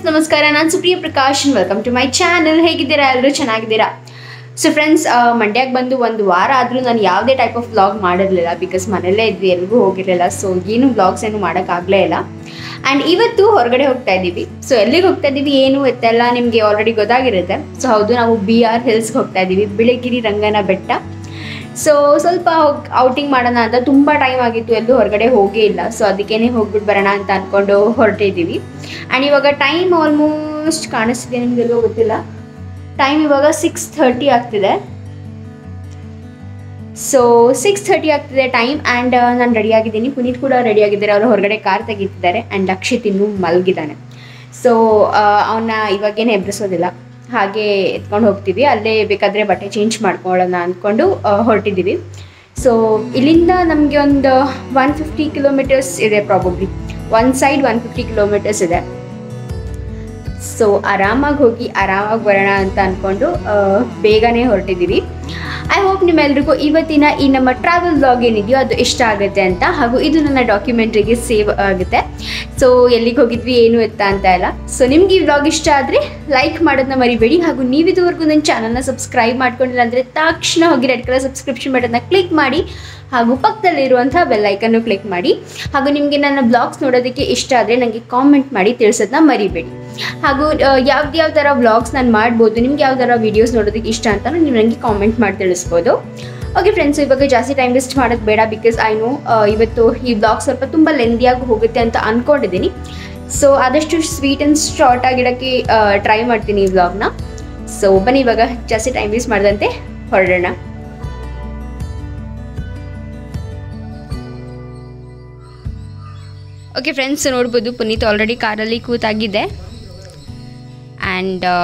ನಮಸ್ಕಾರ ನಾನು Supriya Prakash welcome to my channel ಹೇಗಿದ್ದೀರಾ ಎಲ್ಲರೂ ಚೆನ್ನಾಗಿದ್ದೀರಾ ಸೊ ಫ್ರೆಂಡ್ಸ್ ಮಂಡ್ಯಕ್ಕೆ ಬಂದು ಒಂದು ವಾರ ಆದರೂ ನಾನು ಯಾವುದೇ ಟೈಪ್ ಆಫ್ ವ್ಲಾಗ್ ಮಾಡಿರಲಿಲ್ಲ ಬಿಕಾಸ್ ಮನೆಯಲ್ಲೇ ಇದ್ವಿ ಎಲ್ಗೂ ಹೋಗಿರಲಿಲ್ಲ ಸೊ ಏನು ವ್ಲಾಗ್ಸ್ ಏನು ಮಾಡೋಕ್ಕಾಗಲೇ ಇಲ್ಲ ಆ್ಯಂಡ್ ಇವತ್ತು ಹೊರಗಡೆ ಹೋಗ್ತಾ ಇದ್ದೀವಿ ಸೊ ಎಲ್ಲಿಗೆ ಹೋಗ್ತಾ ಇದ್ದೀವಿ ಏನು ಎತ್ತೆಲ್ಲ ನಿಮಗೆ ಆಲ್ರೆಡಿ ಗೊತ್ತಾಗಿರುತ್ತೆ ಸೊ ಹೌದು ನಾವು ಬಿ ಆರ್ ಹಿಲ್ಸ್ಗೆ ಹೋಗ್ತಾ ಇದ್ದೀವಿ ಬಿಳಿಗಿರಿ ರಂಗನ ಬೆಟ್ಟ ಸೊ ಸ್ವಲ್ಪ ಔಟಿಂಗ್ ಮಾಡೋಣ ಅಂತ ತುಂಬ ಟೈಮ್ ಆಗಿತ್ತು ಎಲ್ಲೂ ಹೊರಗಡೆ ಹೋಗೇ ಇಲ್ಲ ಸೊ ಅದಕ್ಕೇನೆ ಹೋಗ್ಬಿಟ್ಟು ಬರೋಣ ಅಂತ ಅಂದ್ಕೊಂಡು ಹೊರಟಿದ್ದೀವಿ ಆ್ಯಂಡ್ ಇವಾಗ ಟೈಮ್ ಆಲ್ಮೋಸ್ಟ್ ಕಾಣಿಸ್ತಿದೆ ನಿಮಗೆಲ್ಲೋ ಗೊತ್ತಿಲ್ಲ ಟೈಮ್ ಇವಾಗ ಸಿಕ್ಸ್ ಥರ್ಟಿ ಆಗ್ತಿದೆ ಸೊ ಸಿಕ್ಸ್ ಥರ್ಟಿ ಆಗ್ತಿದೆ ಟೈಮ್ ಆ್ಯಂಡ್ ನಾನು ರೆಡಿಯಾಗಿದ್ದೀನಿ ಪುನೀತ್ ಕೂಡ ರೆಡಿಯಾಗಿದ್ದಾರೆ ಅವರು ಹೊರಗಡೆ ಕಾರ್ ತೆಗಿತಿದ್ದಾರೆ ಆ್ಯಂಡ್ ಅಕ್ಷಿತ್ ಇನ್ನೂ ಮಲಗಿದ್ದಾನೆ ಸೊ ಅವನ್ನ ಇವಾಗೇನು ಎಬ್ಬಿಸೋದಿಲ್ಲ ಹಾಗೆ ಎತ್ಕೊಂಡು ಹೋಗ್ತೀವಿ ಅಲ್ಲೇ ಬೇಕಾದರೆ ಬಟ್ಟೆ ಚೇಂಜ್ ಮಾಡ್ಕೊಳ್ಳೋಣ ಅಂದ್ಕೊಂಡು ಹೊರಟಿದ್ದೀವಿ ಸೊ ಇಲ್ಲಿಂದ ನಮಗೆ ಒಂದು ಒನ್ ಫಿಫ್ಟಿ ಕಿಲೋಮೀಟರ್ಸ್ ಇದೆ probably one side one fifty kilometres ಇದೆ ಸೊ ಆರಾಮಾಗಿ ಹೋಗಿ ಆರಾಮಾಗಿ ಬರೋಣ ಅಂತ ಅಂದ್ಕೊಂಡು ಬೇಗನೆ ಹೊರಟಿದ್ದೀವಿ ಐ ಹೋಪ್ ನಿಮ್ಮೆಲ್ರಿಗೂ ಇವತ್ತಿನ ಈ ನಮ್ಮ ಟ್ರಾವೆಲ್ ಬ್ಲಾಗ್ ಏನಿದೆಯೋ ಅದು ಇಷ್ಟ ಆಗುತ್ತೆ ಅಂತ ಹಾಗೂ ಇದು ನನ್ನ ಡಾಕ್ಯುಮೆಂಟ್ರಿಗೆ ಸೇವ್ ಆಗುತ್ತೆ ಸೊ ಎಲ್ಲಿಗೆ ಹೋಗಿದ್ವಿ ಏನು ಎತ್ತ ಅಂತ ಎಲ್ಲ ಸೊ ನಿಮ್ಗೆ ಈ ವ್ಲಾಗ್ ಇಷ್ಟ ಆದರೆ ಲೈಕ್ ಮಾಡೋದನ್ನ ಮರಿಬೇಡಿ ಹಾಗೂ ನೀವಿದುವರೆಗೂ ನನ್ನ ಚಾನಲ್ನ ಸಬ್ಸ್ಕ್ರೈಬ್ ಮಾಡ್ಕೊಂಡಿಲ್ಲ ಅಂದರೆ ತಕ್ಷಣ ಹೋಗಿ ರೆಡ್ ಕಲರ್ ಸಬ್ಸ್ಕ್ರಿಪ್ಷನ್ ಬಟನ್ನ ಕ್ಲಿಕ್ ಮಾಡಿ ಹಾಗೂ ಪಕ್ಕದಲ್ಲಿರುವಂಥ ಬೆಲ್ಲೈಕನ್ನು ಕ್ಲಿಕ್ ಮಾಡಿ ಹಾಗೂ ನಿಮಗೆ ನನ್ನ ಬ್ಲಾಗ್ಸ್ ನೋಡೋದಕ್ಕೆ ಇಷ್ಟ ಆದರೆ ನನಗೆ ಕಾಮೆಂಟ್ ಮಾಡಿ ತಿಳಿಸೋದನ್ನ ಮರಿಬೇಡಿ ಹಾಗೂ ಯಾವ್ದು ಯಾವ ಥರ ವ್ಲಾಗ್ಸ್ ನಾನು ಮಾಡ್ಬೋದು ನಿಮ್ಗೆ ಯಾವ ಥರ ವೀಡಿಯೋಸ್ ನೋಡೋದಕ್ಕೆ ಇಷ್ಟ ಅಂತ ನೀವು ನನಗೆ ಕಾಮೆಂಟ್ ಮಾಡಿ ತಿಳಿಸ್ಬೋದು ಓಕೆ ಫ್ರೆಂಡ್ಸ್ ಇವಾಗ ಜಾಸ್ತಿ ಟೈಮ್ ವೇಸ್ಟ್ ಮಾಡೋದು ಬೇಡ ಬಿಕಾಸ್ ಐ ನೋ ಇವತ್ತು ಈ ಬ್ಲಾಗ್ ಸ್ವಲ್ಪ ತುಂಬ ಲೆಂದಿಯಾಗಿ ಹೋಗುತ್ತೆ ಅಂತ ಅಂದ್ಕೊಂಡಿದ್ದೀನಿ ಸೊ ಆದಷ್ಟು ಸ್ವೀಟ್ ಆ್ಯಂಡ್ ಶಾರ್ಟ್ ಆಗಿಡೋಕ್ಕೆ ಟ್ರೈ ಮಾಡ್ತೀನಿ ಈ ವ್ಲಾಗ್ನ ಸೊ ಬನ್ನಿ ಇವಾಗ ಜಾಸ್ತಿ ಟೈಮ್ ವೇಸ್ಟ್ ಮಾಡಿದಂತೆ ಹೊರಡೋಣ ಓಕೆ ಫ್ರೆಂಡ್ಸ್ ನೋಡ್ಬೋದು ಪುನೀತ್ ಆಲ್ರೆಡಿ ಕಾರಲ್ಲಿ ಕೂತಾಗಿದೆ ಆ್ಯಂಡ್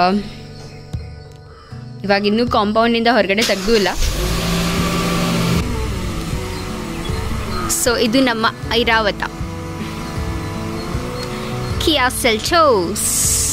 ಇವಾಗ ಇನ್ನೂ ಕಾಂಪೌಂಡಿಂದ ಹೊರಗಡೆ ತೆಗೆದೂ ಇಲ್ಲ ಸೊ ಇದು ನಮ್ಮ ಐರಾವತ ಕಿಯಾ ಸೆಲ್ಚೋಸ್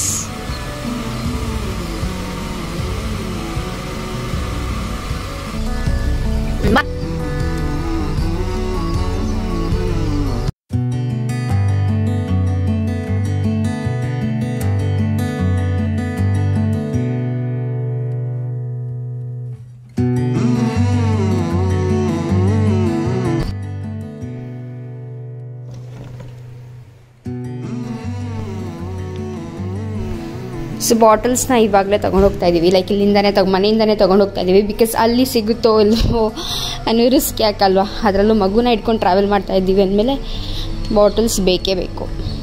ಸೊ ಬಾಟಲ್ಸ್ನ ಇವಾಗಲೇ ತೊಗೊಂಡು ಹೋಗ್ತಾ ಇದ್ದೀವಿ ಲೈಕ್ ಇಲ್ಲಿಂದನೇ ತಗೊ ಮನೆಯಿಂದನೇ ತೊಗೊಂಡು ಹೋಗ್ತಾ ಇದ್ದೀವಿ ಬಿಕಾಸ್ ಅಲ್ಲಿ ಸಿಗುತ್ತೋ ಇಲ್ಲೋ ಅನ್ನೋ ರಿಸ್ಕ್ ಯಾಕಲ್ವಾ ಅದರಲ್ಲೂ ಮಗುನ ಇಟ್ಕೊಂಡು ಟ್ರಾವೆಲ್ ಮಾಡ್ತಾ ಇದ್ದೀವಿ ಅಂದಮೇಲೆ ಬಾಟಲ್ಸ್ ಬೇಕೇ ಬೇಕು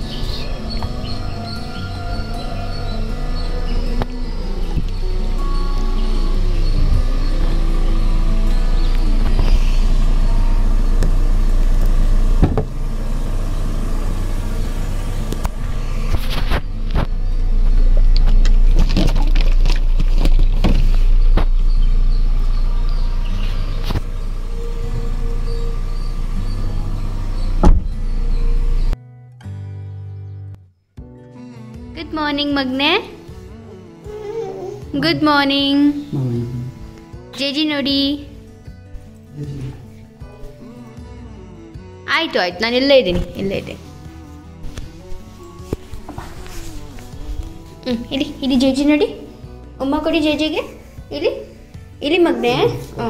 ಗುಡ್ ಮಾರ್ನಿಂಗ್ ಮಗ್ನೆ ಗುಡ್ ಮಾರ್ನಿಂಗ್ ಜೇಜಿ ನೋಡಿ ಆಯ್ತು ಆಯ್ತು ನಾನು ಇಲ್ಲೇ ಇದ್ದೀನಿ ಇಲ್ಲೇ ಇದ್ದೆ ಹ್ಞೂ ಇಡಿ ಇಡಿ ಜೇಜಿ ನೋಡಿ ಉಮ್ಮ ಕೊಡಿ ಜೇಜಿಗೆ ಇಲ್ಲಿ ಇಲ್ಲಿ ಮಗ್ನೆ ಹ್ಞೂ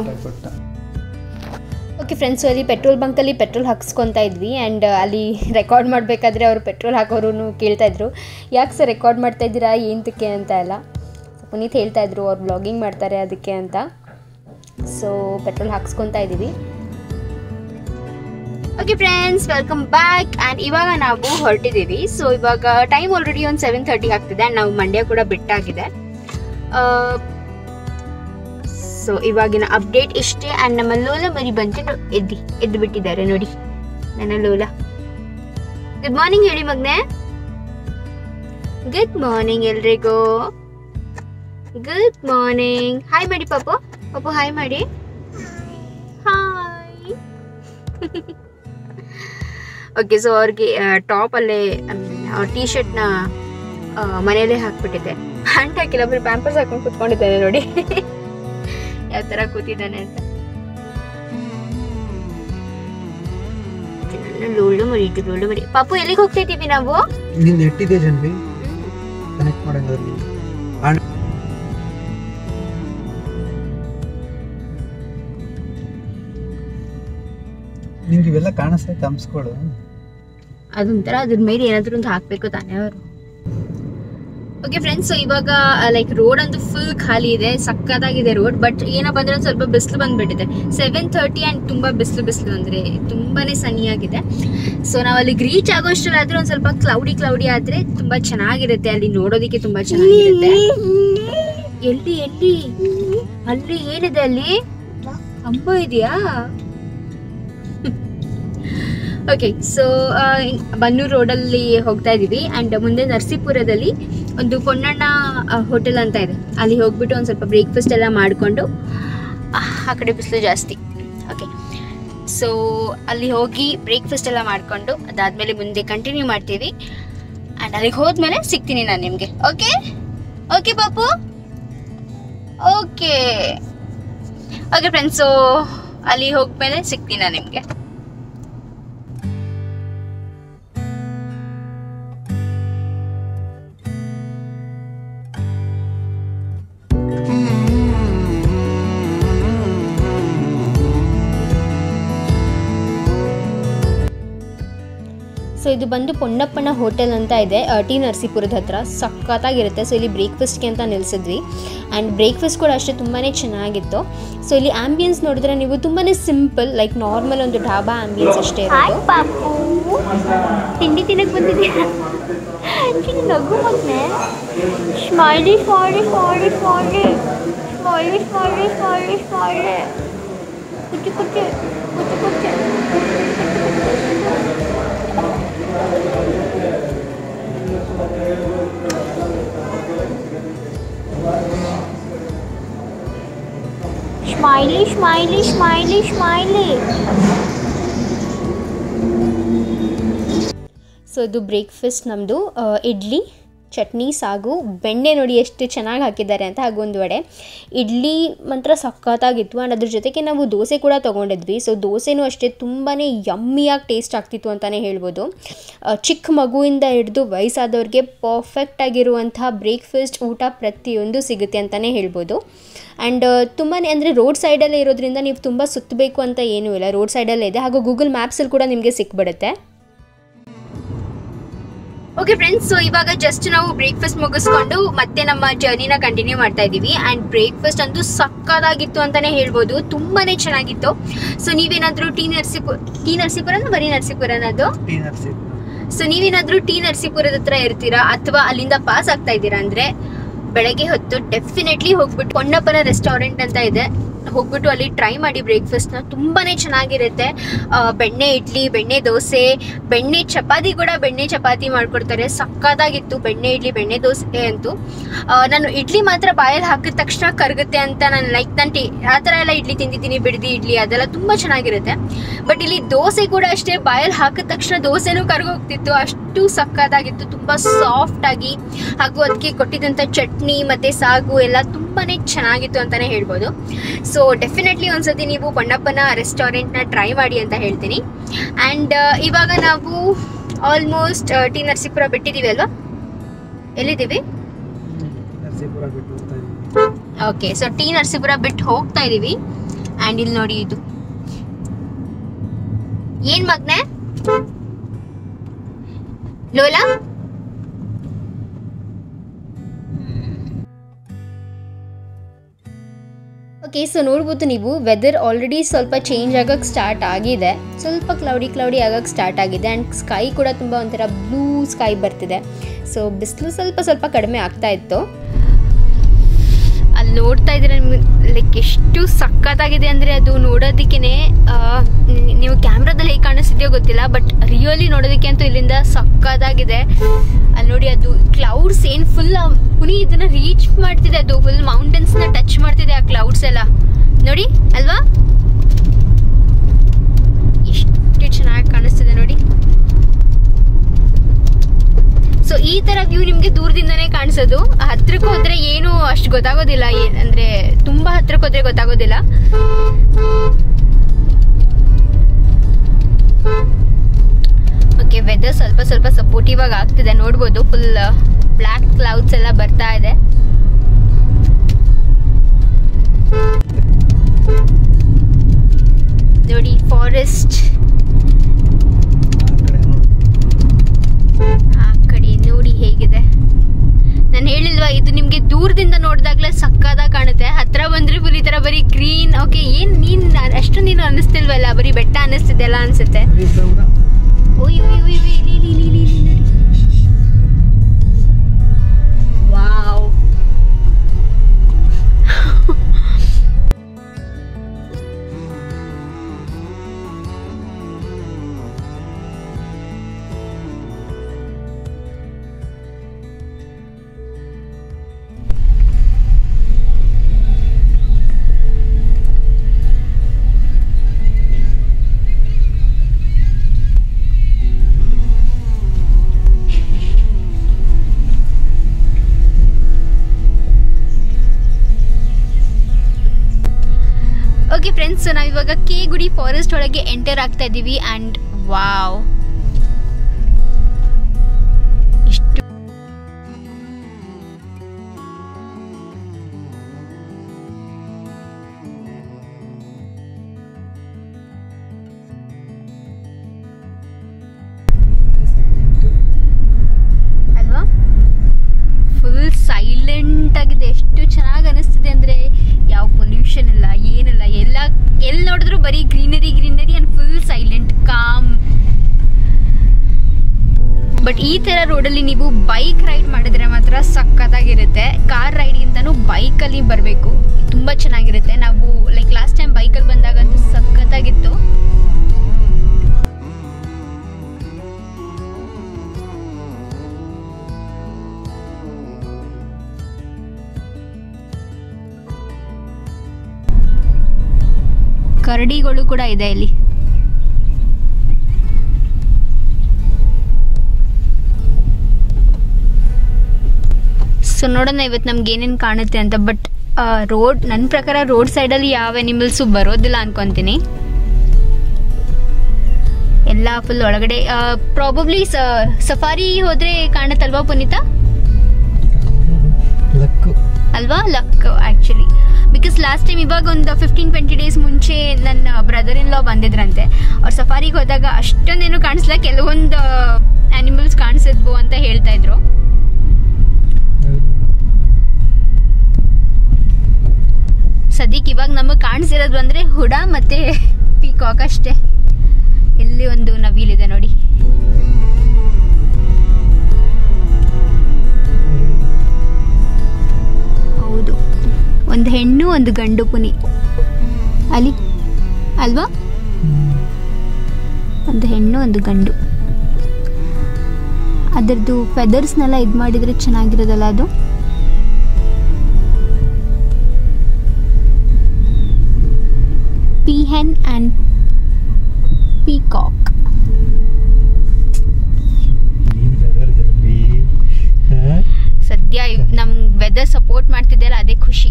ಓಕೆ ಫ್ರೆಂಡ್ಸು ಅಲ್ಲಿ ಪೆಟ್ರೋಲ್ ಬಂಕಲ್ಲಿ ಪೆಟ್ರೋಲ್ ಹಾಕ್ಸ್ಕೊತಾ ಇದ್ವಿ ಆ್ಯಂಡ್ ಅಲ್ಲಿ ರೆಕಾರ್ಡ್ ಮಾಡಬೇಕಾದ್ರೆ ಅವರು ಪೆಟ್ರೋಲ್ ಹಾಕೋರು ಕೇಳ್ತಾ ಇದ್ರು ಯಾಕೆ ಸರ್ ರೆಕಾರ್ಡ್ ಮಾಡ್ತಾ ಇದ್ದೀರಾ ಏನಕ್ಕೆ ಅಂತ ಎಲ್ಲ ಪುನೀತ್ ಹೇಳ್ತಾ ಇದ್ರು ಅವ್ರು ಬ್ಲಾಗಿಂಗ್ ಮಾಡ್ತಾರೆ ಅದಕ್ಕೆ ಅಂತ ಸೊ ಪೆಟ್ರೋಲ್ ಹಾಕ್ಸ್ಕೊತಾ ಇದ್ದೀವಿ okay friends welcome back and ಇವಾಗ ನಾವು ಹೊರಟಿದ್ದೀವಿ ಸೊ ಇವಾಗ ಟೈಮ್ ಆಲ್ರೆಡಿ ಒಂದು ಸೆವೆನ್ ತರ್ಟಿ ಆಗ್ತಿದೆ ಆ್ಯಂಡ್ ನಾವು ಮಂಡ್ಯ ಕೂಡ ಬಿಟ್ಟಾಗಿದೆ ಸೊ ಇವಾಗಿನ ಅಪ್ಡೇಟ್ ಇಷ್ಟೇ ಆ್ಯಂಡ್ ನಮ್ಮ ಲೋಲ ಮರಿ ಬಂತು ಎದ್ದಿ ಎದ್ದು ಬಿಟ್ಟಿದ್ದಾರೆ ನೋಡಿ ನನ್ನ ಲೋಲ ಗುಡ್ ಮಾರ್ನಿಂಗ್ ಹೇಳಿ ಮಗ್ನೆ ಗುಡ್ ಮಾರ್ನಿಂಗ್ ಎಲ್ರಿಗೂ ಗುಡ್ ಮಾರ್ನಿಂಗ್ ಹಾಯ್ ಮಾಡಿ ಪಾಪು ಪಾಪು ಹಾಯ್ ಮಾಡಿ ಹಾಯ್ ಓಕೆ ಸೊ ಅವ್ರಿಗೆ ಟಾಪ್ ಅಲ್ಲೇ ಟೀ ಶರ್ಟ್ನ ಮನೆಯಲ್ಲೇ ಹಾಕ್ಬಿಟ್ಟಿದ್ದೆ ಪ್ಯಾಂಟ್ ಹಾಕಿಲ್ಲ ಬರೀ ಪ್ಯಾಂಪರ್ಸ್ ಹಾಕೊಂಡು ಕುತ್ಕೊಂಡಿದ್ದೇನೆ ನೋಡಿ ಯಾವ ತರ ಕೂತಿದ್ದಾನೆ ಅಂತ ನನ್ನ ಲೋಳು ಮರಿ ಇದು ಲೋಳು ಮರಿ ಪಾಪು ಎಲ್ಲಿಗೆ ಹೋಗ್ತಾ ಇದ್ದೀವಿ ನಾವು ನಿಂದು ಎಟ್ಟಿದೆ ಜನ್ವಿ ಕನೆಕ್ಟ್ ಮಾಡಂಗಾದ್ರೆ ಆನ್ ನಿಂಗೆ ಇವೆಲ್ಲ ಕಾಣಿಸ್ತೈತೆ ಹಂಸ್ಗಳು ಅದೊಂಥರ ಅದ್ರ ಮೇಲೆ ಏನಾದ್ರು ಒಂದು ಹಾಕ್ಬೇಕು ತಾನೇ ಅವರು ಓಕೆ ಫ್ರೆಂಡ್ಸ್ ಇವಾಗ ಲೈಕ್ ರೋಡ್ ಅಂತೂ ಫುಲ್ ಖಾಲಿ ಇದೆ ಸಕ್ಕತ್ತಾಗಿದೆ ರೋಡ್ ಬಟ್ ಏನಪ್ಪ ಅಂದ್ರೆ ಒಂದ್ ಸ್ವಲ್ಪ ಬಿಸಿಲು ಬಂದ್ಬಿಟ್ಟಿದೆ ಸೆವೆನ್ ತರ್ಟಿ ಆ್ಯಂಡ್ ತುಂಬಾ ಬಿಸಿಲು ಬಿಸಿಲು ಅಂದ್ರೆ ತುಂಬಾನೇ ಸನಿಯಾಗಿದೆ ಸೊ ನಾವು ಅಲ್ಲಿ ರೀಚ್ ಆಗೋಷ್ಟರಾದ್ರೆ ಒಂದ್ ಸ್ವಲ್ಪ ಕ್ಲೌಡಿ ಕ್ಲೌಡಿ ಆದ್ರೆ ತುಂಬಾ ಚೆನ್ನಾಗಿರುತ್ತೆ ಅಲ್ಲಿ ನೋಡೋದಿಕ್ಕೆ ತುಂಬಾ ಚೆನ್ನಾಗಿರುತ್ತೆ ಎಲ್ಲಿ ಎಲ್ಲಿ ಅಲ್ಲಿ ಏನಿದೆ ಅಲ್ಲಿ ಕಂಬ ಇದೆಯಾ ಓಕೆ ಸೊ ಬನ್ನೂರು ರೋಡಲ್ಲಿ ಹೋಗ್ತಾ ಇದೀವಿ ಆ್ಯಂಡ್ ಮುಂದೆ ನರಸೀಪುರದಲ್ಲಿ ಒಂದು ಪೊನ್ನಣ್ಣ ಹೋಟೆಲ್ ಅಂತ ಇದೆ ಅಲ್ಲಿ ಹೋಗ್ಬಿಟ್ಟು ಒಂದು ಸ್ವಲ್ಪ ಬ್ರೇಕ್ಫಾಸ್ಟ್ ಎಲ್ಲ ಮಾಡಿಕೊಂಡು ಆ ಕಡೆ ಬಿಸಿಲು ಜಾಸ್ತಿ ಓಕೆ ಸೊ ಅಲ್ಲಿ ಹೋಗಿ ಬ್ರೇಕ್ಫಾಸ್ಟ್ ಎಲ್ಲ ಮಾಡಿಕೊಂಡು ಅದಾದಮೇಲೆ ಮುಂದೆ ಕಂಟಿನ್ಯೂ ಮಾಡ್ತೀವಿ ಆ್ಯಂಡ್ ಅಲ್ಲಿಗೆ ಹೋದ್ಮೇಲೆ ಸಿಗ್ತೀನಿ ನಾನು ನಿಮಗೆ ಓಕೆ ಓಕೆ ಪಾಪು ಓಕೆ ಓಕೆ ಫ್ರೆಂಡ್ಸು ಅಲ್ಲಿ ಹೋಗ್ಮೇಲೆ ಸಿಗ್ತೀನಿ ನಾನು ನಿಮಗೆ ಸೊ ಇದು ಬಂದು ಪೊನ್ನಪ್ಪನ ಹೋಟೆಲ್ ಅಂತ ಇದೆ ಅ, ಟಿ ನರಸೀಪುರದ ಹತ್ರ ಸಖತ್ತಾಗಿರುತ್ತೆ ಸೊ ಇಲ್ಲಿ ಬ್ರೇಕ್ಫಾಸ್ಟ್ಗೆ ಅಂತ ನಿಲ್ಲಿಸಿದ್ವಿ ಆ್ಯಂಡ್ ಬ್ರೇಕ್ಫಾಸ್ಟ್ ಕೂಡ ಅಷ್ಟೇ ತುಂಬಾ ಚೆನ್ನಾಗಿತ್ತು ಸೊ ಇಲ್ಲಿ ಆ್ಯಂಬಿಯನ್ಸ್ ನೋಡಿದ್ರೆ ನೀವು ತುಂಬಾ ಸಿಂಪಲ್ ಲೈಕ್ ನಾರ್ಮಲ್ ಒಂದು ಢಾಬಾ ಆ್ಯಂಬಿಯನ್ಸ್ ಅಷ್ಟೇ ಇರೋದು ಪಾಪು ತಿಂಡಿ ತಿನ್ನಕ್ ಬಂದಿದ್ದೀರಾ ಚಿಕ್ಕ ನಗು ಮಗ್ನೆ smiley smiley smiley smiley smiley smiley smiley smiley ಕುಚ್ಚು ಕುಚ್ಚು ಕುಚ್ಚು ಕುಚ್ಚು smiley smiley smiley smiley so ಇದು ಬ್ರೇಕ್ಫಾಸ್ಟ್ ನಮ್ಮದು ಇಡ್ಲಿ ಚಟ್ನಿ ಸಾಗು ಬೆಣ್ಣೆ ನೋಡಿ ಎಷ್ಟು ಚೆನ್ನಾಗಿ ಹಾಕಿದ್ದಾರೆ ಅಂತ ಹಾಗೂ ಒಂದು ವಡೆ ಇಡ್ಲಿ ಮಾತ್ರ ಸಖತ್ತಾಗಿತ್ತು ಆ್ಯಂಡ್ ಅದ್ರ ಜೊತೆಗೆ ನಾವು ದೋಸೆ ಕೂಡ ತೊಗೊಂಡಿದ್ವಿ ಸೊ ದೋಸೆನೂ ಅಷ್ಟೇ ತುಂಬಾ ಯಮ್ಮಿಯಾಗಿ ಟೇಸ್ಟ್ ಆಗ್ತಿತ್ತು ಅಂತಲೇ ಹೇಳ್ಬೋದು ಆ, ಚಿಕ್ಕ ಮಗುವಿಂದ ಹಿಡಿದು ವಯಸ್ಸಾದವ್ರಿಗೆ ಪರ್ಫೆಕ್ಟ್ ಆಗಿರುವಂತಹ ಬ್ರೇಕ್ಫಾಸ್ಟ್ ಊಟ ಪ್ರತಿಯೊಂದು ಸಿಗುತ್ತೆ ಅಂತಲೇ ಹೇಳ್ಬೋದು ಆ್ಯಂಡ್ ತುಂಬಾ ಅಂದರೆ ರೋಡ್ ಸೈಡಲ್ಲೇ ಇರೋದ್ರಿಂದ ನೀವು ತುಂಬ ಸುತ್ತಬೇಕು ಅಂತ ಏನೂ ಇಲ್ಲ ರೋಡ್ ಸೈಡಲ್ಲೇ ಇದೆ ಹಾಗೂ ಗೂಗಲ್ ಮ್ಯಾಪ್ಸಲ್ಲಿ ಕೂಡ ನಿಮಗೆ ಸಿಕ್ಬಿಡುತ್ತೆ ಓಕೆ ಫ್ರೆಂಡ್ಸ್ ಸೊ ಇವಾಗ ಜಸ್ಟ್ ನಾವು ಬ್ರೇಕ್ಫಾಸ್ಟ್ ಮುಗಿಸ್ಕೊಂಡು ಮತ್ತೆ ನಮ್ಮ ಜರ್ನಿನ ಕಂಟಿನ್ಯೂ ಮಾಡ್ತಾ ಇದ್ದೀವಿ ಆ್ಯಂಡ್ ಬ್ರೇಕ್ಫಾಸ್ಟ್ ಅಂತೂ ಸಕ್ಕದಾಗಿತ್ತು ಅಂತಾನೆ ಹೇಳ್ಬೋದು ತುಂಬಾನೇ ಚೆನ್ನಾಗಿತ್ತು ಸೊ ನೀವೇನಾದ್ರೂ ಟಿ ನರಸೀಪುರ ಟಿ ನರಸೀಪುರನ ಬರೀ ನರಸೀಪುರನದು ಟಿ ನರಸೀಪುರ ಸೊ ನೀವೇನಾದ್ರೂ ಟಿ ನರಸೀಪುರದ ಹತ್ರ ಇರ್ತೀರಾ ಅಥವಾ ಅಲ್ಲಿಂದ ಪಾಸ್ ಆಗ್ತಾ ಇದ್ದೀರಾ ಅಂದ್ರೆ ಬೆಳಗ್ಗೆ ಹೊತ್ತು ಡೆಫಿನೆಟ್ಲಿ ಹೋಗ್ಬಿಟ್ಟು ಪೊನ್ನಪ್ಪನ ರೆಸ್ಟೋರೆಂಟ್ ಅಂತ ಇದೆ ಹೋಗ್ಬಿಟ್ಟು ಅಲ್ಲಿ ಟ್ರೈ ಮಾಡಿ ಬ್ರೇಕ್ಫಾಸ್ಟ್ನ ತುಂಬಾನೇ ಚೆನ್ನಾಗಿರುತ್ತೆ ಆ, ಬೆಣ್ಣೆ ಇಡ್ಲಿ ಬೆಣ್ಣೆ ದೋಸೆ ಬೆಣ್ಣೆ ಚಪಾತಿ ಕೂಡ ಬೆಣ್ಣೆ ಚಪಾತಿ ಮಾಡ್ಕೊಡ್ತಾರೆ ಸಕ್ಕತ್ತಾಗಿತ್ತು ಬೆಣ್ಣೆ ಇಡ್ಲಿ ಬೆಣ್ಣೆ ದೋಸೆ ಅಂತೂ ಆ, ನಾನು ಇಡ್ಲಿ ಮಾತ್ರ ಬಾಯಲ್ಲಿ ಹಾಕಿದ ತಕ್ಷಣ ಕರಗುತ್ತೆ ಅಂತ ನಾನು ಲೈಕ್ ನಾನು ಟೇ ಆ ಥರ ಎಲ್ಲ ಇಡ್ಲಿ ತಿಂದಿದ್ದೀನಿ ಬಿಡ್ದಿ ಇಡ್ಲಿ ಅದೆಲ್ಲ ತುಂಬ ಚೆನ್ನಾಗಿರುತ್ತೆ ಬಟ್ ಇಲ್ಲಿ ದೋಸೆ ಕೂಡ ಅಷ್ಟೇ ಬಾಯಲ್ಲಿ ಹಾಕಿದ ತಕ್ಷಣ ದೋಸೆನೂ ಕರ್ಗೋಗ್ತಿತ್ತು ಅಷ್ಟು ಸಕ್ಕತ್ತಾಗಿತ್ತು ತುಂಬ ಸಾಫ್ಟ್ ಆಗಿ ಹಾಗೂ ಅದಕ್ಕೆ ಕೊಟ್ಟಿದ್ದಂಥ ಚಟ್ನಿ ಮತ್ತೆ ಸಾಗು ಎಲ್ಲ ತುಂಬಾನೇ ಚೆನ್ನಾಗಿತ್ತು ಅಂತಾನೆ ಹೇಳ್ಬೋದು ಸೊ ಡೆಫಿನೆಟ್ಲಿ ಒಂದ್ಸತಿ ನೀವು ಬಣ್ಣಪ್ಪನ ರೆಸ್ಟೋರೆಂಟ್ನ ಟ್ರೈ ಮಾಡಿ ಅಂತ ಹೇಳ್ತೀನಿ ಆ್ಯಂಡ್ ಇವಾಗ ನಾವು ಆಲ್ಮೋಸ್ಟ್ ಟಿ ನರಸೀಪುರ ಬಿಟ್ಟಿದ್ದೀವಿ ಅಲ್ವಾ ಎಲ್ಲಿದ್ದೀವಿ ನರಸೀಪುರ ಬಿಟ್ಟು ಹೋಗ್ತಾ ಇದ್ದೀವಿ ಓಕೆ ಸೊ ಟಿ ನರಸೀಪುರ ಬಿಟ್ಟು ಹೋಗ್ತಾ ಇದೀವಿ ಆ್ಯಂಡ್ ಇಲ್ಲಿ ನೋಡಿ ಇದು ಏನ್ ಮಗ್ನೆ ಲೋಲಾ ಓಕೆ ಸೊ ನೋಡ್ಬೋದು ನೀವು ವೆದರ್ ಆಲ್ರೆಡಿ ಸ್ವಲ್ಪ ಚೇಂಜ್ ಆಗಕ್ಕೆ ಸ್ಟಾರ್ಟ್ ಆಗಿದೆ ಸ್ವಲ್ಪ ಕ್ಲೌಡಿ ಕ್ಲೌಡಿ ಆಗಕ್ಕೆ ಸ್ಟಾರ್ಟ್ ಆಗಿದೆ ಆ್ಯಂಡ್ ಸ್ಕೈ ಕೂಡ ತುಂಬ ಒಂಥರ ಬ್ಲೂ ಸ್ಕೈ ಬರ್ತಿದೆ ಸೊ ಬಿಸಿಲು ಸ್ವಲ್ಪ ಸ್ವಲ್ಪ ಕಡಿಮೆ ಆಗ್ತಾ ಇತ್ತು ಅಲ್ಲಿ ನೋಡ್ತಾ ಇದ್ರೆ ನಿಮ್ಗೆ ಲೈಕ್ ಎಷ್ಟು ಸಖತ್ತಾಗಿದೆ ಅಂದರೆ ಅದು ನೋಡೋದಕ್ಕೆ ನೀವು ಕ್ಯಾಮ್ರಾದಲ್ಲಿ ಹೇಗೆ ಕಾಣಿಸ್ತಿದೆಯೋ ಗೊತ್ತಿಲ್ಲ ಬಟ್ ರಿಯಲಿ ನೋಡೋದಕ್ಕೆ ಅಂತೂ ಇಲ್ಲಿಂದ ಸಖತ್ತಾಗಿದೆ ಅಲ್ಲಿ ನೋಡಿ ಅದು ಕ್ಲೌಡ್ಸ್ ಏನು ಫುಲ್ ಪುನಿ ಇದನ್ನ ರೀಚ್ ಮಾಡ್ತಿದೆ ಅದು ಫುಲ್ ಮೌಂಟೇನ್ಸ್ನ ಟಚ್ ಮಾಡ್ತಿದೆ ಆ ಕ್ಲೌಡ್ಸ್ ಎಲ್ಲ ನೋಡಿ ಅಲ್ವಾ ಎಷ್ಟು ಚೆನ್ನಾಗಿ ಕಾಣಿಸ್ತಿದೆ ನೋಡಿ ಸೊ ಈ ತರ ವ್ಯೂ ನಿಮ್ಗೆ ದೂರದಿಂದನೇ ಕಾಣಿಸೋದು ಹತ್ರಕ್ಕೆ ಹೋದ್ರೆ ಏನು ಅಷ್ಟು ಗೊತ್ತಾಗೋದಿಲ್ಲ ಏನ್ ಅಂದ್ರೆ ತುಂಬಾ ಹತ್ರಕ್ಕೆ ಹೋದ್ರೆ ಗೊತ್ತಾಗೋದಿಲ್ಲ ಓಕೆ ವೆದರ್ ಸ್ವಲ್ಪ ಸ್ವಲ್ಪ ಸಪೋರ್ಟಿವ್ ಆಗಿ ಆಗ್ತಿದೆ ನೋಡ್ಬೋದು ಫುಲ್ ಬ್ಲ್ಯಾಕ್ ಕ್ಲೌಡ್ಸ್ ಎಲ್ಲ ಬರ್ತಾ ಇದೆ ನೋಡಿ ಫಾರೆಸ್ಟ್ ಆ ಕಡೆ ನೋಡಿ ಆ ಕಡೆ ನೋಡಿ ಹೇಗಿದೆ ನಾನು ಹೇಳಿಲ್ವಾ ಇದು ನಿಮ್ಗೆ ದೂರದಿಂದ ನೋಡಿದಾಗ್ಲೇ ಸಕ್ಕದಾಗ ಕಾಣುತ್ತೆ ಹತ್ರ ಬಂದ್ರೆ ಫುಲ್ ಈ ತರ ಬರೀ ಗ್ರೀನ್ ಓಕೆ ಏನ್ ನೀನ್ ಅಷ್ಟು ನೀನು ಅನಿಸ್ತಿಲ್ವಲ್ಲ ಬರೀ ಬೆಟ್ಟ ಅನಿಸ್ತಿದೆಲ್ಲ ಅನ್ಸುತ್ತೆ ಬರೀ ಬ್ರೌನ. ಓಯ್ ಓಯ್ ಓಯ್ ಓಯ್, ಇಲ್ಲಿ, ಇಲ್ಲಿ, ಇಲ್ಲಿ, ಇಲ್ಲಿ, ಇಲ್ಲಿ ನೋಡಿ. ವಾವ್ ಓಕೆ ಫ್ರೆಂಡ್ಸ್ ನಾವು ಇವಾಗ ಕೆ ಗುಡಿ ಫಾರೆಸ್ಟ್ ಒಳಗೆ ಎಂಟರ್ ಆಗ್ತಾ ಇದ್ದೀವಿ ಅಂಡ್ ವಾವ್ ಎಷ್ಟು ಅಲ್ವಾ ಫುಲ್ ಸೈಲೆಂಟ್ ಆಗಿದೆ ಎಷ್ಟು ಚೆನ್ನಾಗಿ ಅನಿಸ್ತಿದೆ ಅಂದ್ರೆ ಯಾವ ಪೊಲ್ಯೂಷನ್ ಇಲ್ಲ ಏನಿಲ್ಲ ಎಲ್ಲ ಎಲ್ಲಿ ನೋಡಿದ್ರು ಬರೀ greenery greenery and full silent calm but ಈ ತರ ರೋಡಲ್ಲಿ ನೀವು ಬೈಕ್ ರೈಡ್ ಮಾಡಿದ್ರೆ ಮಾತ್ರ ಸಖತ್ತಾಗಿರುತ್ತೆ ಕಾರ್ ರೈಡ್ಗಿಂತನೂ ಬೈಕಲ್ಲಿ ಬರಬೇಕು ತುಂಬಾ ಚೆನ್ನಾಗಿರುತ್ತೆ ನಾವು ಲೈಕ್ ಲಾಸ್ಟ್ ಟೈಮ್ ಬೈಕಲ್ಲಿ ಬಂದಾಗಂತೂ ಸಖತ್ತಾಗಿತ್ತು ಕರಡಿಗಳು ಕೂಡ ಇದೆ ಇಲ್ಲಿ ಸೊ ನೋಡೋಣ ಇವತ್ತು ನಮ್ಗೆ ಏನೇನು ಕಾಣುತ್ತೆ ಅಂತ ಬಟ್ ರೋಡ್ ನನ್ನ ಪ್ರಕಾರ ರೋಡ್ ಸೈಡಲ್ಲಿ ಯಾವ ಅನಿಮಲ್ಸು ಬರೋದಿಲ್ಲ ಅನ್ಕೊಂತೀನಿ ಎಲ್ಲ ಫುಲ್ ಒಳಗಡೆ ಪ್ರಾಬಬ್ಲಿ ಸಫಾರಿ ಹೋದ್ರೆ ಕಾಣುತ್ತಲ್ವಾ ಪುನೀತಾ ಲಕ್ಕು ಅಲ್ವಾ luck actually because last time ಇವಾಗ ಒಂದು ಫಿಫ್ಟೀನ್ ಟ್ವೆಂಟಿ ಡೇಸ್ ಮುಂಚೆ ನನ್ನ ಬ್ರದರ್ ಇನ್ ಲಾ ಬಂದಿದ್ರಂತೆ ಅವ್ರು ಸಫಾರಿಗೆ ಹೋದಾಗ ಅಷ್ಟೊಂದೇನು ಕಾಣಿಸ್ಲ ಕೆಲವೊಂದು ಆನಿಮಲ್ಸ್ ಕಾಣಿಸಿದ್ವು ಅಂತ ಹೇಳ್ತಾ ಇದ್ರು ಸದ್ಯಕ್ಕೆ ಇವಾಗ ನಮಗೆ ಕಾಣಿಸಿರೋದು ಅಂದ್ರೆ ಹುಡ ಮತ್ತೆ ಪೀಕಾಕ್ ಅಷ್ಟೇ ಇಲ್ಲಿ ಒಂದು ನವಿಲಿದೆ ನೋಡಿ ಹೌದು ಒಂದು ಹೆಣ್ಣು ಒಂದು ಗಂಡು ಪುನಿ ಅಲ್ಲಿ ಅಲ್ವಾ ಒಂದು ಹೆಣ್ಣು ಒಂದು ಗಂಡು ಅದರದ್ದು ಫೆದರ್ಸ್ನೆಲ್ಲ ಇದು ಮಾಡಿದ್ರೆ ಚೆನ್ನಾಗಿರೋದಲ್ಲ ಅದು ಪೀಹೆನ್ ಆ್ಯಂಡ್ ಪೀಕಾಕ್ ನೀನ್ ಬೆದರ್ ಜಲ್ದಿ ಹಾ? ಸದ್ಯ ನಮ್ ವೆದರ್ ಸಪೋರ್ಟ್ ಮಾಡ್ತಿದ್ದೆಲ್ಲ ಅದೇ ಖುಷಿ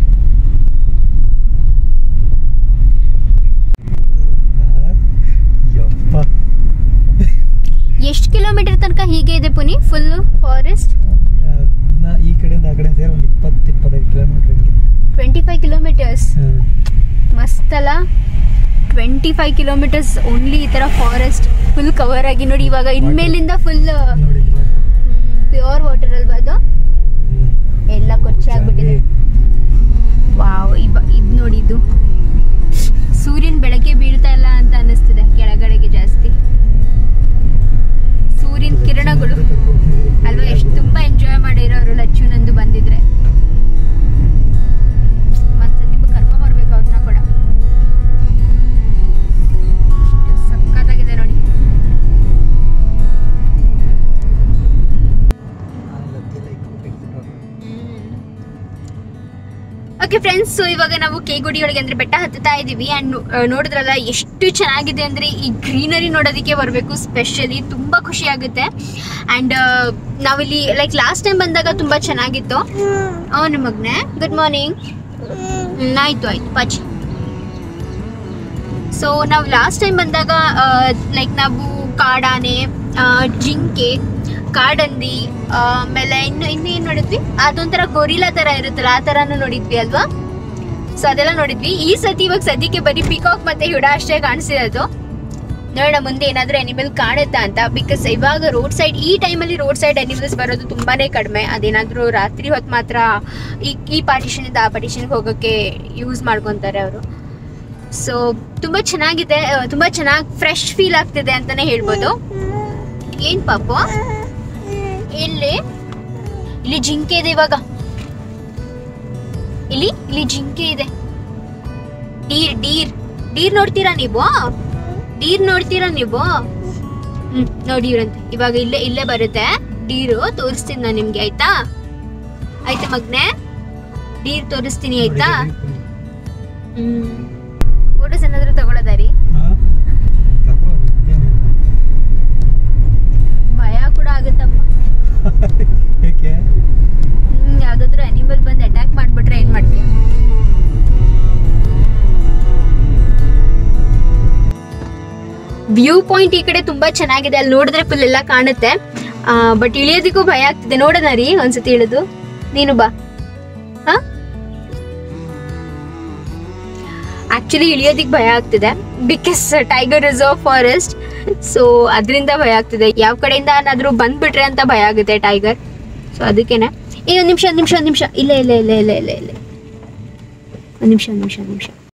ಹಾ? ಯಪ್ಪ ಎಷ್ಟು ಕಿಲೋಮೀಟರ್ ತನಕ ಹೀಗೆ ಇದೆ ಪುನಿ ಫುಲ್ಲು ಫಾರೆಸ್ಟ್ ಅದನ್ನ ಈ ಕಡೆಯಿಂದ ಆ ಕಡೆ ಸೇರಿ ಒಂದು ಇಪ್ಪತ್ತು ಇಪ್ಪತ್ತೈದು ಕಿಲೋಮೀಟ್ರ್ ಹಿಂಗೆ ಟ್ವೆಂಟಿ ಫೈವ್ ಕಿಲೋಮೀಟರ್ಸ್ ಹಾ. ಮಸ್ತ್ ಅಲ್ಲ ಟ್ವೆಂಟಿ ಫೈವ್ ಕಿಲೋಮೀಟರ್ಸ್ ಓನ್ಲಿ ಈ ಥರ ಫಾರೆಸ್ಟ್ ಫುಲ್ ಕವರ್ ಆಗಿ ನೋಡಿ ಇವಾಗ ಇನ್ಮೇಲಿಂದ ಫುಲ್ ನೋಡಿ ಇಲ್ಲಿ ಬಾ. ಪ್ಯೂರ್ ವಾಟರ್ ಅಲ್ವಾ ಅದು ಹ್ಮ್. ಎಲ್ಲ ಕೊಚ್ಚೆ ಆಗ್ಬಿಟ್ಟಿದೆ ವಾವ್ ಇವ ಇದು ನೋಡಿ ಇದು ಸೂರ್ಯನ ಬೆಳಕೆ ಬೀಳ್ತಾ ಇಲ್ಲ ಅಂತ ಅನ್ನಿಸ್ತಿದೆ ಕೆಳಗಡೆಗೆ ಜಾಸ್ತಿ ಸೂರ್ಯನ ಕಿರಣಗಳು ಅಲ್ವಾ ಎಷ್ಟು ತುಂಬಾ ಎಂಜಾಯ್ ಮಾಡಿರೋರು ಲಚ್ಚು ನಂದು ಬಂದಿದ್ರೆ ಒಂದ್ಸತಿ ಕರ್ಕೊಂಡ್ ಬರ್ಬೇಕು ಅವ್ರನ್ನ ಕೂಡ ಎಷ್ಟು ಸಖತ್ತಾಗಿದೆ ನೋಡಿ ಅಲ್ಲಿ ಹತ್ತಿರ ಇಕ್ಬಿಟ್ಟು ಇಟ್ಬಿಟ್ಟು ಓಕೆ ಫ್ರೆಂಡ್ಸ್ ಸೊ ಇವಾಗ ನಾವು ಕೇಗುಡಿ ಒಳಗೆ ಅಂದ್ರೆ ಬೆಟ್ಟ ಹತ್ತುತ್ತಾ ಇದೀವಿ ಅಂಡ್ ನೋಡಿದ್ರಲ್ಲ ಎಷ್ಟು ಚೆನ್ನಾಗಿದೆ ಅಂದ್ರೆ ಈ ಗ್ರೀನರಿ ನೋಡೋದಕ್ಕೆ ಬರಬೇಕು ಸ್ಪೆಷಲಿ ತುಂಬಾ ಖುಷಿ ಆಗುತ್ತೆ ಅಂಡ್ ನಾವಿಲ್ಲಿ ಲೈಕ್ ಲಾಸ್ಟ್ ಟೈಮ್ ಬಂದಾಗ ತುಂಬಾ ಚೆನ್ನಾಗಿತ್ತು ಅವನ ಮಗ್ನೆ ಗುಡ್ ಮಾರ್ನಿಂಗ್ ಆಯ್ತು ಆಯ್ತು ಪಾಚಿ ಸೊ ನಾವು ಲಾಸ್ಟ್ ಟೈಮ್ ಬಂದಾಗ ಲೈಕ್ ನಾವು ಕಾಡಾನೆ ಆ, ಜಿಂಕೆ ಕಾಡಂದಿ ಆಮೇಲೆ ಇನ್ನು ಇನ್ನು ಏನ್ ನೋಡಿದ್ವಿ ಅದೊಂಥರ ಗೊರಿಲಾ ತರ ಇರುತ್ತಲ್ಲ ಆ ತರಾನು ನೋಡಿದ್ವಿ ಅಲ್ವಾ ಸೊ ಅದೆಲ್ಲ ನೋಡಿದ್ವಿ ಈ ಸತಿ ಇವಾಗ ಸದ್ಯಕ್ಕೆ ಬರೀ ಪಿಕಾಕ್ ಮತ್ತೆ ಹುಡ ಅಷ್ಟೇ ಕಾಣಿಸಿರೋದು ನೋಡೋಣ ಮುಂದೆ ಏನಾದ್ರೂ ಅನಿಮಲ್ ಕಾಣುತ್ತಾ ಅಂತ ಬಿಕಾಸ್ ಇವಾಗ ರೋಡ್ ಸೈಡ್ ಈ ಟೈಮಲ್ಲಿ ರೋಡ್ ಸೈಡ್ ಅನಿಮಲ್ಸ್ ಬರೋದು ತುಂಬಾನೇ ಕಡಿಮೆ ಅದೇನಾದ್ರೂ ರಾತ್ರಿ ಹೊತ್ತು ಮಾತ್ರ ಈ ಈ ಪಾರ್ಟಿಷನ್ ಇಂದ ಆ ಪಾರ್ಟಿಷನ್ಗೆ ಹೋಗೋಕ್ಕೆ ಯೂಸ್ ಮಾಡ್ಕೊತಾರೆ ಅವರು ಸೊ ತುಂಬಾ ಚೆನ್ನಾಗಿದೆ ಆ, ತುಂಬಾ ಚೆನ್ನಾಗಿ ಫ್ರೆಶ್ ಫೀಲ್ ಆಗ್ತಿದೆ ಅಂತಾನೆ ಹೇಳ್ಬೋದು ಏನ್ ಪಾಪು ಇಲ್ಲಿ ಇಲ್ಲಿ ಜಿಂಕೆ ಇದೆ ಇವಾಗ ಇಲ್ಲಿ ಇಲ್ಲಿ ಜಿಂಕೆ ಇದೆ ಡೀರ್ ಡೀರ್ ಡೀರ್ ನೋಡ್ತೀರಾ ನೀವು ಡೀರ್ ನೋಡ್ತೀರಾ ನೀವು ಹ್ಮ್ ನೋಡಿ ಇವ್ರಂತೆ ಇವಾಗ ಇಲ್ಲೇ ಇಲ್ಲೇ ಬರುತ್ತೆ ಡೀರು ತೋರಿಸ್ತೀನಿ ನಾನು ನಿಮ್ಗೆ ಆಯ್ತಾ ಆಯ್ತಾ ಮಗ್ನೆ ಡೀರ್ ತೋರಿಸ್ತೀನಿ ಆಯ್ತಾ ಹ್ಮ್ ಫೋಟೋಸ್ ಏನಾದ್ರು ತಗೊಳ್ಳೋದಾರಿ ಹಾ? ತಗೋ, ಏನಿಲ್ಲ. ಭಯ ಕೂಡ ಆಗುತ್ತಪ್ಪ ಏಕೆ ಹ್ಮ್ ಯಾವ್ದಾದ್ರು ಅನಿಮಲ್ ಬಂದು ಅಟ್ಯಾಕ್ ಮಾಡ್ಬಿಟ್ರೆ ಏನ್ ಮಾಡ್ತೀಯ ವ್ಯೂ ಪಾಯಿಂಟ್ ಈ ಕಡೆ ತುಂಬಾ ಚೆನ್ನಾಗಿದೆ ಅಲ್ಲಿ ನೋಡಿದ್ರೆ ಫುಲ್ ಎಲ್ಲ ಕಾಣುತ್ತೆ ಬಟ್ ಇಳಿಯೋದಕ್ಕೂ ಭಯ ಆಗ್ತಿದೆ ನೋಡೋಣ ರೀ ಒಂದ್ಸತಿ ಇಳಿದು ನೀನು ಬಾ ಹಾ ಆಕ್ಚುಲಿ ಇಳಿಯೋದಿಕ್ ಭಯ ಆಗ್ತಿದೆ because tiger reserve forest so ಅದರಿಂದ ಭಯ ಆಗ್ತಿದೆ ಯಾವ ಕಡೆಯಿಂದ ಏನಾದ್ರೂ ಬಂದ್ಬಿಟ್ರೆ ಅಂತ ಭಯ ಆಗುತ್ತೆ ಟೈಗರ್ ಸೊ ಅದಕ್ಕೇನೆ ಏ ಒಂದು ನಿಮಿಷ ಒಂದು ನಿಮಿಷ ಒಂದು ನಿಮಿಷ ಇಲ್ಲ ಇಲ್ಲ ಇಲ್ಲ ಇಲ್ಲ ಇಲ್ಲ ಇಲ್ಲ ಒಂದು ನಿಮಿಷ ಒಂದು ನಿಮಿಷ ಒಂದು ನಿಮಿಷ